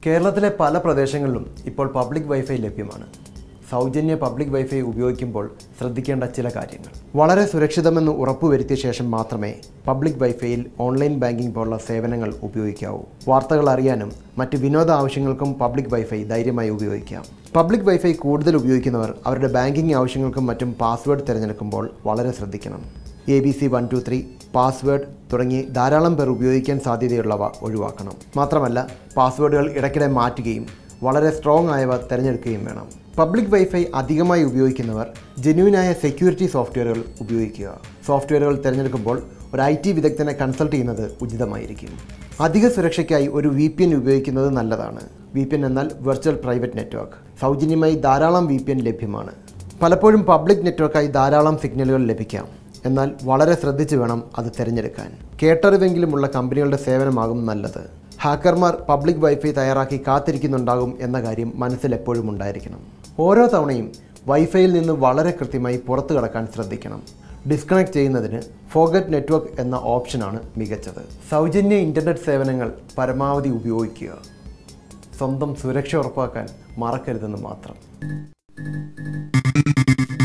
കേരളത്തിലെ പല പ്രദേശങ്ങളിലും ഇപ്പോൾ പബ്ലിക് വൈഫൈ ലഭ്യമാണ് സൗജന്യ പബ്ലിക് വൈഫൈ ഉപയോഗിക്കുമ്പോൾ ശ്രദ്ധിക്കേണ്ട ചില കാര്യങ്ങൾ വളരെ സുരക്ഷിതമെന്ന് ഉറപ്പുവരുത്തിയ ശേഷം മാത്രമേ പബ്ലിക് വൈഫൈയിൽ ഓൺലൈൻ ബാങ്കിംഗ് പോലുള്ള സേവനങ്ങൾ ഉപയോഗിക്കാവൂ വാർത്തകൾ അറിയാനും മറ്റ് വിനോദ ആവശ്യങ്ങൾക്കും പബ്ലിക് വൈഫൈ ധൈര്യമായി ഉപയോഗിക്കാം പബ്ലിക് വൈഫൈ കൂടുതൽ ഉപയോഗിക്കുന്നവർ അവരുടെ ബാങ്കിംഗ് ആവശ്യങ്ങൾക്കും മറ്റും പാസ്വേഡ് തിരഞ്ഞെടുക്കുമ്പോൾ വളരെ ശ്രദ്ധിക്കണം A B C one two three password തുടങ്ങി ധാരാളം പേർ ഉപയോഗിക്കാൻ സാധ്യതയുള്ളവ ഒഴിവാക്കണം മാത്രമല്ല പാസ്വേഡുകൾ ഇടയ്ക്കിടെ മാറ്റുകയും വളരെ സ്ട്രോങ് ആയവ തിരഞ്ഞെടുക്കുകയും വേണം പബ്ലിക് വൈഫൈ അധികമായി ഉപയോഗിക്കുന്നവർ ജെന്യൂനായ സെക്യൂരിറ്റി സോഫ്റ്റ്വെയറുകൾ ഉപയോഗിക്കുക സോഫ്റ്റ്വെയറുകൾ തിരഞ്ഞെടുക്കുമ്പോൾ ഒരു ഐ ടി വിദഗ്ധനെ കൺസൾട്ട് ചെയ്യുന്നത് ഉചിതമായിരിക്കും അധിക സുരക്ഷയ്ക്കായി ഒരു വി പി എൻ ഉപയോഗിക്കുന്നത് നല്ലതാണ് വി പി എൻ എന്നാൽ വെർച്വൽ പ്രൈവറ്റ് നെറ്റ്വർക്ക് സൗജന്യമായി ധാരാളം വി പി എൻ ലഭ്യമാണ് പലപ്പോഴും പബ്ലിക് നെറ്റ്വർക്കായി ധാരാളം സിഗ്നലുകൾ ലഭിക്കാം എന്നാൽ വളരെ ശ്രദ്ധിച്ചു വേണം അത് തിരഞ്ഞെടുക്കാൻ കേട്ടറിവെങ്കിലുമുള്ള കമ്പനികളുടെ സേവനമാകും നല്ലത് ഹാക്കർമാർ പബ്ലിക് വൈഫൈ തയ്യാറാക്കി കാത്തിരിക്കുന്നുണ്ടാകും എന്ന കാര്യം മനസ്സിൽ എപ്പോഴും ഉണ്ടായിരിക്കണം ഓരോ തവണയും വൈഫൈയിൽ നിന്ന് വളരെ കൃത്യമായി പുറത്തു കടക്കാൻ ശ്രദ്ധിക്കണം ഡിസ്കണക്ട് ചെയ്യുന്നതിന് ഫോഗറ്റ് നെറ്റ്വർക്ക് എന്ന ഓപ്ഷനാണ് മികച്ചത് സൗജന്യ ഇൻ്റർനെറ്റ് സേവനങ്ങൾ പരമാവധി ഉപയോഗിക്കുക സ്വന്തം സുരക്ഷ ഉറപ്പാക്കാൻ മറക്കരുതെന്ന് മാത്രം